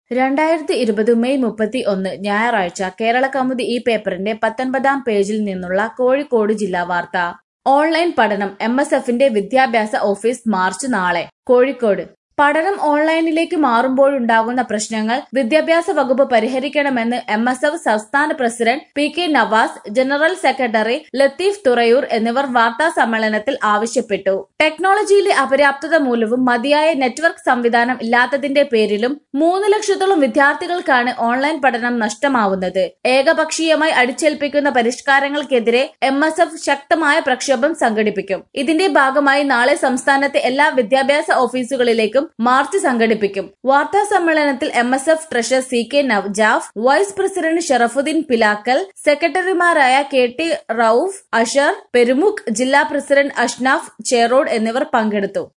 രണ്ടായിരത്തി ഇരുപത് മെയ് മുപ്പത്തി ഒന്ന് ഞായറാഴ്ച കേരള കൗമുദി ഈ പേപ്പറിന്റെ പത്തൊൻപതാം പേജിൽ നിന്നുള്ള കോഴിക്കോട് ജില്ലാ വാർത്ത ഓൺലൈൻ പഠനം എം എസ് എഫിന്റെ വിദ്യാഭ്യാസ ഓഫീസ് മാർച്ച് നാളെ കോഴിക്കോട് പഠനം ഓൺലൈനിലേക്ക് മാറുമ്പോഴുണ്ടാകുന്ന പ്രശ്നങ്ങൾ വിദ്യാഭ്യാസ വകുപ്പ് പരിഹരിക്കണമെന്ന് എം എസ് എഫ് സംസ്ഥാന president P K Navas general secretary Latheef Thurayur എന്നിവർ വാർത്താ സമ്മേളനത്തിൽ ആവശ്യപ്പെട്ടു ടെക്നോളജിയിലെ അപര്യാപ്തത മൂലവും മതിയായ നെറ്റ്വർക്ക് സംവിധാനം ഇല്ലാത്തതിന്റെ പേരിലും മൂന്ന് ലക്ഷത്തോളം വിദ്യാർത്ഥികൾക്കാണ് ഓൺലൈൻ പഠനം നഷ്ടമാവുന്നത് ഏകപക്ഷീയമായി അടിച്ചേൽപ്പിക്കുന്ന പരിഷ്കാരങ്ങൾക്കെതിരെ എം എസ് എഫ് ശക്തമായ പ്രക്ഷോഭം സംഘടിപ്പിക്കും ഇതിന്റെ ഭാഗമായി നാളെ സംസ്ഥാനത്തെ എല്ലാ വിദ്യാഭ്യാസ ഓഫീസുകളിലേക്കും മാർച്ച് സംഘടിപ്പിക്കും വാർത്താ സമ്മേളനത്തിൽ M S F treasurer C K Navjaf vice president Sharafuddin Pilakkal സെക്രട്ടറിമാരായ കെ ടി റൌഫ് അഷർ പെരുമുഖ് ജില്ലാ പ്രസിഡന്റ് അഷ്നാഫ് ചേറോഡ് എന്നിവർ പങ്കെടുത്തു